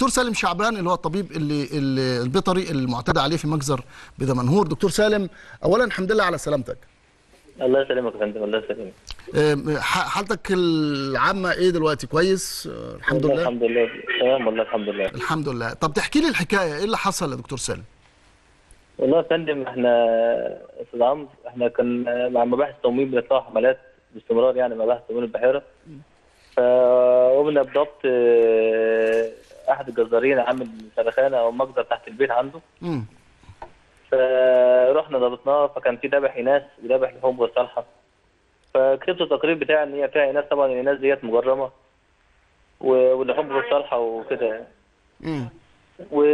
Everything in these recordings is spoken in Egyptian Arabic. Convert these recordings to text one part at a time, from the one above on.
دكتور سالم شعبان اللي هو الطبيب اللي, اللي البيطري المعتدى عليه في مجزر بدمنهور دكتور سالم اولا الحمد لله على سلامتك الله يسلمك يا فندم الله يسلمك آه، ح- حالتك العامه ايه دلوقتي كويس آه، الحمد والله لله الحمد لله تمام والله الحمد لله الحمد لله طب تحكي لي الحكايه ايه اللي حصل يا دكتور سالم والله يا فندم احنا استاذ عمرو احنا كان مع مباحث التموين بنطلع حملات باستمرار يعني مباحث تموين البحيره فقمنا بضبط اه، احد الجزارين عامل سرخانه او مجزر تحت البيت عنده امم فرحنا ضبطناه فكان في ذبح اناث وذبح لحوم غير صالحه فكتبت التقرير بتاعي ان هي فيها اناث طبعا الاناث ديت مجرمه و- واللحوم غير صالحه وكده يعني. امم و...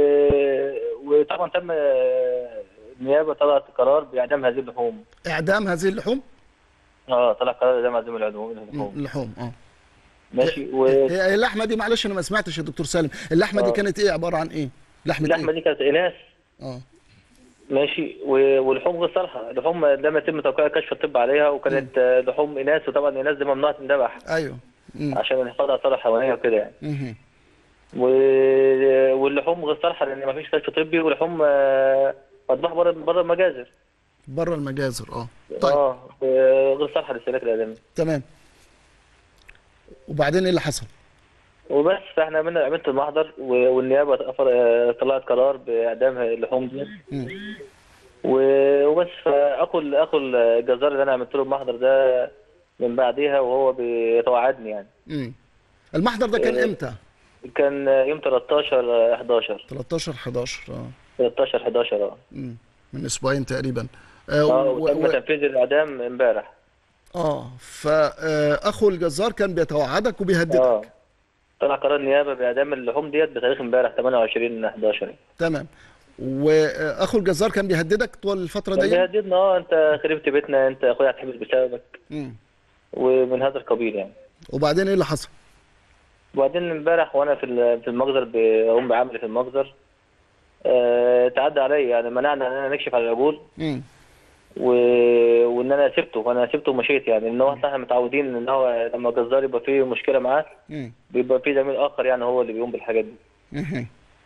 وطبعا تم آه، النيابه طلعت قرار باعدام هذه اللحوم اعدام هذه اللحوم اه طلع قرار باعدام هذه اللحوم اللحوم. اللحوم اه ماشي هي اللحمه دي معلش انا ما سمعتش يا دكتور سالم اللحمه دي آه. كانت ايه عباره عن ايه لحمه واللحمه ايه دي كانت اناث اه ماشي و- واللحوم غير صالحه لحوم لم يتم توقيع كشف الطب عليها وكانت آه، لحوم اناث وطبعا الاناث دي ممنوع تندبح ايوه امم عشان الحفاظ على الثروه الحيوانيه وكده يعني مهم. و... واللحوم غير صالحه لان ما فيش كشف طبي ولحوم آه، مذبوحه بره بره المجازر بره المجازر اه طيب اه آه، غير صالحه للاستهلاك الادمي تمام وبعدين ايه اللي حصل وبس فاحنا عملنا عملت المحضر و- والنيابه أفر- آه، طلعت قرار باعدام اللحوم دي مم. و- وبس فاخو ال- اخو الجزار اللي انا عملت له المحضر ده من بعديها وهو بيتوعدني يعني امم المحضر ده كان آه. امتى كان يوم 13 11 13 11 اه 13 11 اه مم. من اسبوعين تقريبا اه آه و... وتم و... تنفيذ الاعدام امبارح اه فاخو الجزار كان بيتوعدك وبيهددك اه طلع قرار نيابه باعدام اللحوم ديت بتاريخ امبارح 28 11 تمام واخو الجزار كان بيهددك طول الفتره كان دي بيهددنا اه انت خربت بيتنا انت اخويا هتحبس بسببك مم. ومن هذا القبيل يعني وبعدين ايه اللي حصل وبعدين امبارح وانا في ال- في المجزر بقوم بعملي في المجزر آه تعدى عليا يعني منعنا ان انا نكشف على العجول مم. و... وان انا سبته وانا سبته ومشيت يعني ان هو احنا متعودين ان هو لما الجزار يبقى فيه مشكله معاه مم. بيبقى فيه زميل اخر يعني هو اللي بيقوم بالحاجات دي مهم.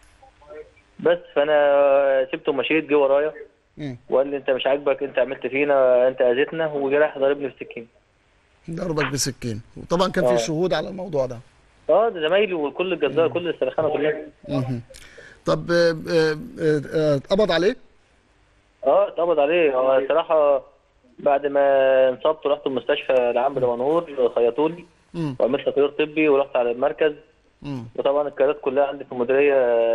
بس فانا سبته ومشيت جه ورايا مم. وقال لي انت مش عاجبك انت عملت فينا انت اذيتنا وجه راح ضاربني بالسكين ضربك بسكين وطبعا كان في آه. شهود على الموضوع ده اه ده زمايلي وكل الجزار كل السرخانه كلها مهم. طب آه، آه، آه، آه، اتقبض عليه اه اتقبض عليه هو الصراحه بعد ما انصبت رحت المستشفى العام بمنهور خيطوني مم. وعملت تقرير طبي ورحت على المركز مم. وطبعا القرارات كلها عندي في المديريه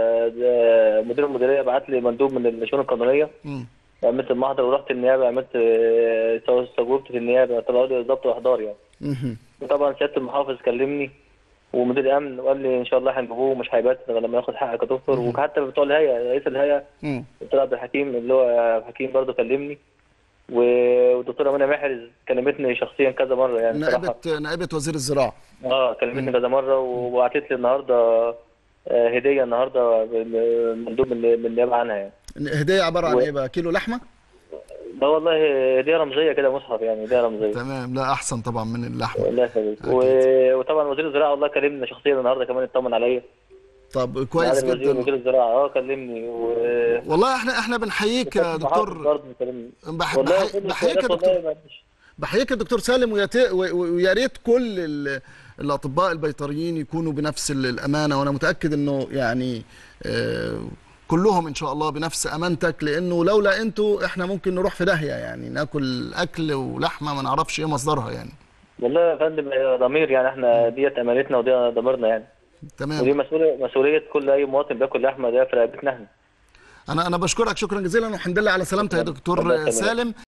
ده مدير المديريه بعت لي مندوب من الشؤون القانونيه مم. عملت المحضر ورحت النيابه عملت آه، استجوبت في النيابه طلعوا لي ضبط واحضار يعني مهم. وطبعا سياده المحافظ كلمني ومدير الامن وقال لي ان شاء الله هنجيبوه ومش هيبات غير لما ياخد حقك يا دكتور وحتى بتوع الهيئه رئيس الهيئه مم. الدكتور عبد الحكيم اللي هو عبد الحكيم برضه كلمني و- والدكتوره منى محرز كلمتني شخصيا كذا مره يعني نائبة صراحه نائبة وزير الزراعة اه كلمتني كذا مره وبعتت لي النهارده آه، هديه النهارده مندوب من من النيابه عنها يعني هدية عبارة عن و- ايه بقى كيلو لحمة ده والله هديه رمزيه كده مصحف يعني هديه رمزيه تمام لا احسن طبعا من اللحمة الله يخليك أكيد. و- وطبعا وزير الزراعه والله كلمني شخصيا النهارده كمان اطمن عليا طب كويس معالي وزير جدا وزير الزراعه اه كلمني و والله احنا احنا بنحييك يا المحافظ دكتور برضه كلمني بح- والله بح- كل بحييك يا الخيارات دكتور والله معلش. بحييك يا دكتور سالم ويا ت- و- و- ويا ريت كل ال- الاطباء البيطريين يكونوا بنفس ال- الامانه وانا متاكد انه يعني آه، كلهم ان شاء الله بنفس امانتك لانه لولا انتوا احنا ممكن نروح في داهيه يعني ناكل اكل ولحمه ما نعرفش ايه مصدرها يعني والله يا فندم يا ضمير يعني احنا ديت امانتنا ودي ضميرنا يعني ودي تمام مسؤوليه مسؤوليه كل اي مواطن بياكل لحمه ده في رقبتنا احنا انا انا بشكرك شكرا جزيلا والحمد لله على سلامتك يا الله دكتور يسلمك. سالم